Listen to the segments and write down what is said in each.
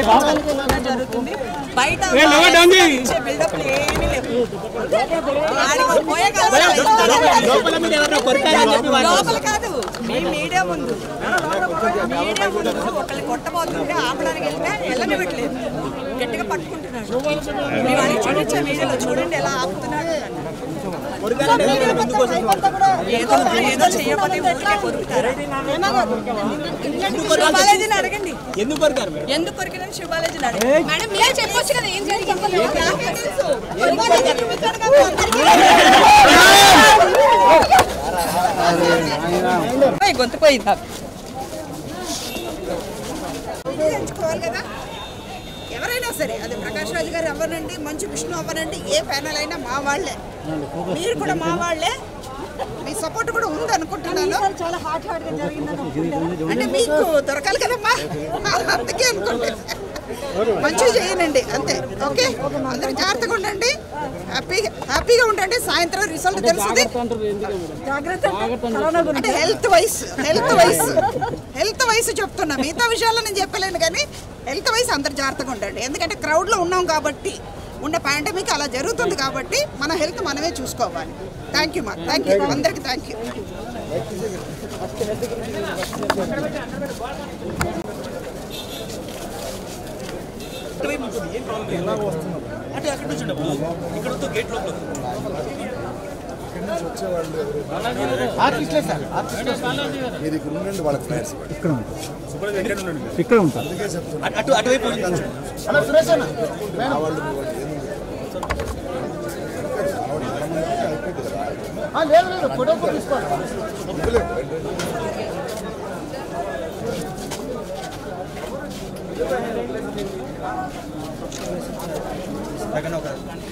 చాలా జరుగుతుంది బయట ఇచ్చే బిల్డప్లు ఏమీ లేవు ఆడికి పోయే కాలం లోపల కాదు మీ మీడియా ముందు మీడియా ముందు ఒకళ్ళు కొట్టబోతుంటే ఆపడానికి వెళ్తే వెళ్ళనివ్వట్లేదు గట్టిగా పట్టుకుంటున్నాడు మేము అని చూపించే మీడియాలో చూడండి ఎలా ఆపుతున్నాడు ఏదో ఏదో చేయకపోతే ఊరికే కొరుకుతారా శివాలజీని అడగండి ఎందుకు కొరికారు మేడం ఎందుకు కొరికినని శివాలజీని అడగండి మేడం మీరే చెప్పొచ్చు కదా ఏం జరిగింది నాకే తెలుసు. కొరికిన చూపించాడు కదా అందరికీ. ఏయ్, గొంతు పోయింది నాకు. ఎంచుకోవాలి కదా ఎవరైనా సరే అది ప్రకాష్ రాజు గారు అవ్వనండి మంచు విష్ణు అవ్వనండి ఏ ప్యానల్ అయినా మా వాళ్ళే మీరు కూడా మా వాళ్ళే మీ సపోర్ట్ కూడా ఉంది అనుకుంటున్నాను చాలా హాట్ హాట్ గా జరిగిందని అంటే మీకు దొరకాలి కదమ్మా అందుకే అనుకోండి మంచిగా చేయనండి అంతే ఓకే అందరూ జాగ్రత్తగా ఉండండి హ్యాపీగా హ్యాపీగా ఉండండి సాయంత్రం రిజల్ట్ తెలుస్తుంది జాగ్రత్త కరోనా గురించి అంటే health wise health wise health wise చెప్తున్నా మిగతా విషయాల్లో నేను చెప్పలేను కానీ హెల్త్ వైస్ అందరు జాగ్రత్తగా ఉండండి ఎందుకంటే క్రౌడ్లో ఉన్నాం కాబట్టి ఉన్న పాండమిక్ అలా జరుగుతుంది కాబట్టి మన హెల్త్ మనమే చూసుకోవాలి థ్యాంక్ యూ మా థ్యాంక్ యూ అందరికీ థ్యాంక్ యూ అంటే అక్కడ నుంచి ఉండవు ఇక్కడ వద్దు గేట్ లోపల మీరు ఇక్కడ ఉండండి వాళ్ళకి ఫ్లాట్స్ ఇక్కడ ఉంటారు అటు అటువైపు ఉంది. మా వాళ్ళు మీ వాళ్ళు ఏముంది? పక్కన ఒక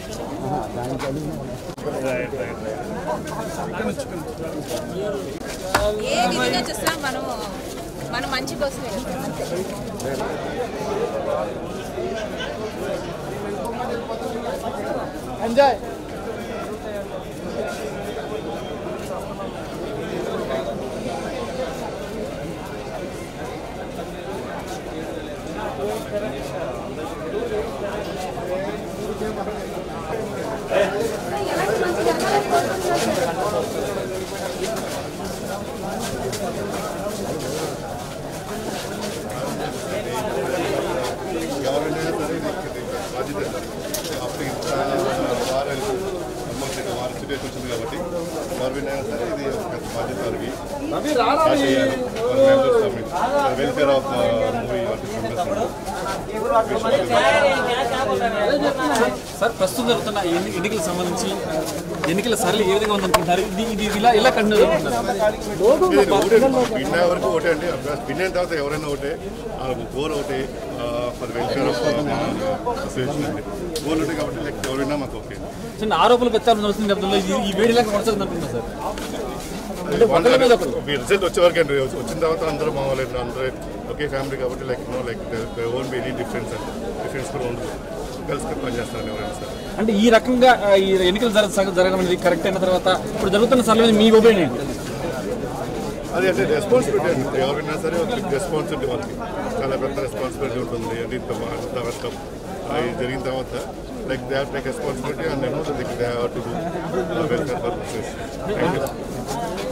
ఏ విధంగా చూసినా మనం మన మంచి కోసమే అంతే ఎవరైనా సరే ఇది బాధ్యత అప్పుడు ఇంత వారాలు ఆల్మోస్ట్ ఇక వారం సిచ్యువేషన్ వచ్చింది కాబట్టి ఎవరినైనా సరే ఇది ఒక పెద్ద బాధ్యత వారికి స్టార్ట్ చేయాలి వెల్ఫేర్ ఆఫ్ మూవీ సార్ ప్రస్తుతం జరుగుతున్న ఎన్ని- ఎన్నికలకు సంబంధించి ఎన్నికల సరళి ఏ విధంగా ఉందనుకుంటున్నారు ఇది ఇది ఇలా ఇలా కంటిన్యూ అవుతున్నారు పిన్న వరకు ఒకటే అండి పిన్ అయిన తర్వాత ఎవరైనా ఒకటే గోల్ ఒకటే ఫర్ వెల్ఫేర్ ఆఫ్ అసోసియేషన్ అండి గోల్ ఉంటాయి కాబట్టి లైక్ ఎవరైనా మాకు ఓకే చిన్న ఆరోపణలు ప్రచారం జరుగుతుంది నేపథ్యంలో ఇది ఈ వేడిలా కొనసాగుతుంది అనుకుంటున్నా సార్ అంటే ఒకరి మీద ఒకరు మీ రిజల్ట్ వచ్చే వరకు అండి వచ్చిన తర్వాత అందరూ మా వాళ్ళు అందరూ ఒకే ఫ్యామిలీ కాబట్టి like no like won't be any difference అండి డిఫరెన్స్ కూడా ఉండదు కలిసి పనిచేస్తారండి ఎవరైనా సరే అంటే ఈ రకంగా ఆ, ఈ ఎన్నికలు జరగ జరగడం అనేది కరెక్ట్ అయిన తర్వాత ఇప్పుడు జరుగుతున్న సరళి మీద మీ ఒపీనియన్ ఏంటి అది అంటే రెస్పాన్సిబిలిటీ అండి ఎవరైనా సరే ఒక రెస్పాన్సిబిలిటీ వాళ్ళకి చాలా పెద్ద రెస్పాన్సిబిలిటీ ఉంటుంది అంటే ఇంత మా- ఇంత వర్షం అది జరిగిన తర్వాత like they have take responsibility and నేను they have to do welfare purposes thank you